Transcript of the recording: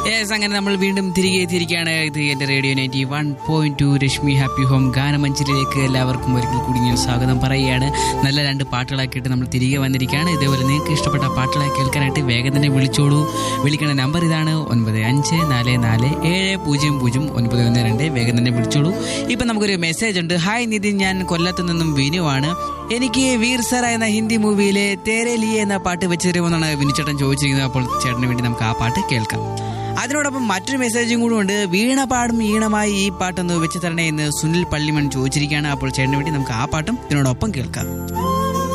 yes അങ്ങനെ നമ്മൾ വീണ്ടും തിരികെ എത്തിയിരിക്കുകയാണ് ഇത് എന്റെ radio ninety one point two Rashmi happy home ഗാനമഞ്ചലിലേക്ക് എല്ലാവർക്കും ഒരിക്കൽ കൂടി ഞാൻ സ്വാഗതം പറയുകയാണ് നല്ല രണ്ട് പാട്ടുകളാക്കിയിട്ട് നമ്മൾ തിരികെ വന്നിരിക്കുകയാണ് ഇതേപോലെ നിങ്ങൾക്ക് ഇഷ്ടപ്പെട്ട പാട്ടുകളൊക്കെ കേൾക്കാനായിട്ട് വേഗം തന്നെ വിളിച്ചോളൂ വിളിക്കുന്ന നമ്പർ ഇതാണ് ഒൻപത് അഞ്ച് നാല് നാല് ഏഴ് പൂജ്യം പൂജ്യം ഒൻപത് ഒന്ന് രണ്ട് വേഗം തന്നെ വിളിച്ചോളൂ ഇപ്പം നമുക്കൊരു മെസ്സേജ് ഉണ്ട് ഹായ് നിതിൻ ഞാൻ കൊല്ലത്ത് നിന്നും വിനുവാണ് എനിക്ക് വീർ സർ എന്ന ഹിന്ദി മൂവിയിലെ തേരെ ലിയെ എന്ന പാട്ട് വെച്ച് തരുമെന്നാണ് വിനുചേട്ടൻ ചോദിച്ചിരിക്കുന്നത് അപ്പോൾ ചേട്ടന് വേണ്ടി നമുക്ക് ആ പാട്ട് കേൾക്കാം അതിനോടൊപ്പം മറ്റൊരു മെസ്സേജും കൂടെ ഉണ്ട് വീണ പാടും ഈണമായി ഈ പാട്ടൊന്ന് വെച്ച് തരണേ എന്ന് സുനിൽ പള്ളിമൺ ചോദിച്ചിരിക്കുകയാണ് അപ്പോൾ ചേട്ടന് വേണ്ടി നമുക്ക് ആ പാട്ടും ഇതിനോടൊപ്പം കേൾക്കാം